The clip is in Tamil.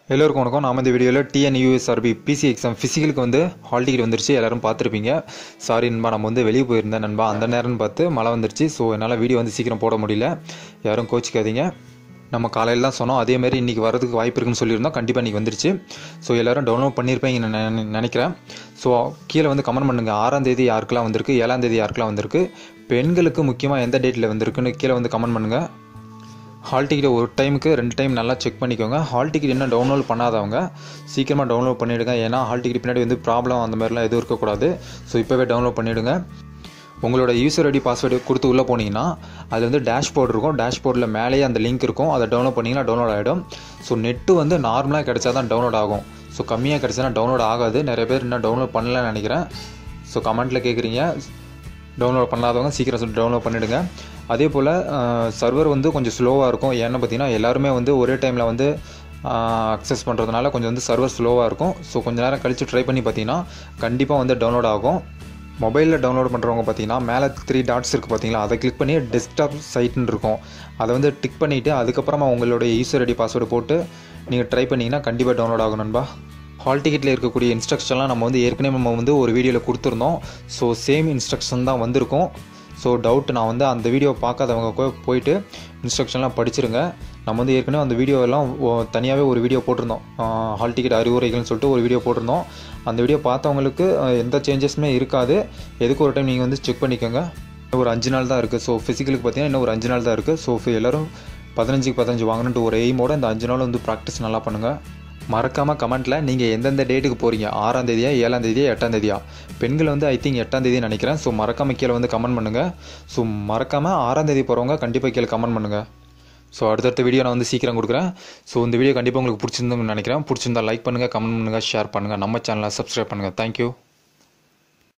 எல்லோருக்கும் வணக்கம் நாம இந்த வீடியோவில் டிஎன்யூஎஸ்ஆர்பி பிசி எக்ஸாம் ஃபிசிக்கலுக்கு வந்து ஹால் டிக்கெட் வந்துருச்சு எல்லாரும் பார்த்துருப்பீங்க சாரி நண்பா நம்ம வந்து வெளியே போயிருந்தேன் நண்பா அந்த நேரம்னு பார்த்து மழை வந்துருச்சு ஸோ என்னால் வீடியோ வந்து சீக்கிரம் போட முடியல யாரும் கோச்சிக்காதீங்க நம்ம காலையில் தான் சொன்னோம் அதே மாதிரி இன்றைக்கி வரதுக்கு வாய்ப்பு இருக்குன்னு சொல்லியிருந்தோம் கண்டிப்பாக இன்றைக்கி வந்துருச்சு ஸோ எல்லோரும் டவுன்லோட் பண்ணியிருப்பீங்க நான் நினைக்கிறேன் ஸோ கீழே வந்து கமெண்ட் பண்ணுங்கள் ஆறாம் தேதி யாருக்கெல்லாம் வந்திருக்கு ஏழாம் தேதி யாருக்கெல்லாம் வந்திருக்கு பெண்களுக்கு முக்கியமாக எந்த டேட்டில் வந்திருக்குன்னு கீழே வந்து கமெண்ட் பண்ணுங்கள் ஹால் டிக்கெட் ஒரு டைமுக்கு ரெண்டு டைம் நல்லா செக் பண்ணிக்கோங்க ஹால் டிக்கெட் இன்னும் டவுன்லோட் பண்ணாதவங்க சீக்கிரமாக டவுன்லோட் பண்ணிவிடுங்க ஏன்னா ஹால் டிக்கெட் பின்னாடி வந்து ப்ராப்ளம் அந்த மாதிரிலாம் எதுவும் இருக்கக்கூடாது ஸோ இப்போவே டவுன்லோட் பண்ணிவிடுங்க உங்களோட யூசர் ஐடி பாஸ்வேர்டு கொடுத்து உள்ளே போனீங்கன்னா அது வந்து டேஷ்போர்ட் இருக்கும் டேஷ்போர்டில் மேலேயே அந்த லிங்க் இருக்கும் அதை டவுன்லோட் பண்ணிங்கன்னா டவுன்லோட் ஆகிடும் ஸோ நெட்டு வந்து நார்மலாக கிடைச்சா தான் டவுன்லோட் ஆகும் ஸோ கம்மியாக கிடைச்சா டவுன்லோட் ஆகாது நிறைய பேர் இன்னும் டவுன்லோட் பண்ணலன்னு நினைக்கிறேன் ஸோ கமெண்ட்டில் கேட்குறீங்க டவுன்லோட் பண்ணாதவங்க சீக்கிரம் சொல்லி டவுன்லோட் பண்ணிவிடுங்க அதே போல் சர்வர் வந்து கொஞ்சம் ஸ்லோவாக இருக்கும் ஏன்னு பார்த்தீங்கன்னா எல்லாருமே வந்து ஒரே டைமில் வந்து அக்சஸ் பண்ணுறதுனால கொஞ்சம் வந்து சர்வர் ஸ்லோவாக இருக்கும் ஸோ கொஞ்ச நேரம் கழித்து ட்ரை பண்ணி பார்த்தீங்கன்னா கண்டிப்பாக வந்து டவுன்லோட் ஆகும் மொபைலில் டவுன்லோட் பண்ணுறவங்க பார்த்தீங்கன்னா மேலே த்ரீ டாட்ஸ் இருக்குது பார்த்தீங்களா அதை கிளிக் பண்ணி டெஸ்க்டாப் சைட்னு இருக்கும் அதை வந்து டிக் பண்ணிவிட்டு அதுக்கப்புறமா உங்களுடைய யூசர் ஐடி பாஸ்வேர்டு போட்டு நீங்கள் ட்ரை பண்ணிங்கன்னா கண்டிப்பாக டவுன்லோட் ஆகும் நண்பா ஹால் டிக்கெட்டில் இருக்கக்கூடிய இன்ஸ்ட்ரக்ஷன்லாம் நம்ம வந்து ஏற்கனவே நம்ம வந்து ஒரு வீடியோவில் கொடுத்துருந்தோம் ஸோ சேம் இன்ஸ்ட்ரக்ஷன் தான் வந்திருக்கும் ஸோ டவுட் நான் வந்து அந்த வீடியோ பார்க்காதவங்க போயிட்டு இன்ஸ்ட்ரக்ஷன்லாம் படிச்சிருங்க நம்ம வந்து ஏற்கனவே அந்த வீடியோவெல்லாம் தனியாகவே ஒரு வீடியோ போட்டிருந்தோம் ஹால் டிக்கெட் அறிவுரைகள்னு சொல்லிட்டு ஒரு வீடியோ போட்டிருந்தோம் அந்த வீடியோ பார்த்தவங்களுக்கு எந்த சேஞ்சஸுமே இருக்காது எதுக்கு ஒரு டைம் நீங்கள் வந்து செக் பண்ணிக்கோங்க ஒரு அஞ்சு நாள் தான் இருக்குது ஸோ ஃபிசிக்கலுக்கு பார்த்தீங்கன்னா இன்னும் ஒரு அஞ்சு நாள் தான் இருக்குது ஸோ எல்லோரும் பதினஞ்சுக்கு பதினஞ்சு வாங்கணுன்ட்டு ஒரு எய்மோட இந்த அஞ்சு நாள் வந்து ப்ராக்டிஸ் நல்லா பண்ணுங்கள் மறக்காமல் கமெண்ட்டில் நீங்கள் எந்தெந்த டேட்டுக்கு போகிறீங்க ஆறாம் தேதியா ஏழாம் தேதியா எட்டாம் தேதியா பெண்கள் வந்து ஐ திங்க் எட்டாம் தேதி நினைக்கிறேன் ஸோ மறக்காமல் கீழே வந்து கமெண்ட் பண்ணுங்கள் ஸோ மறக்காமல் ஆறாம் தேதி போகிறவங்க கண்டிப்பாக கீழே கமெண்ட் பண்ணுங்கள் ஸோ அடுத்தடுத்த வீடியோ நான் வந்து சீக்கிரம் கொடுக்குறேன் ஸோ இந்த வீடியோ கண்டிப்பாக உங்களுக்கு பிடிச்சிருந்துன்னு நினைக்கிறேன் பிடிச்சிருந்தா லைக் பண்ணுங்கள் கமெண்ட் பண்ணுங்கள் ஷேர் பண்ணுங்கள் நம்ம சேனலை சப்ஸ்கிரைப் பண்ணுங்கள் தேங்க்யூ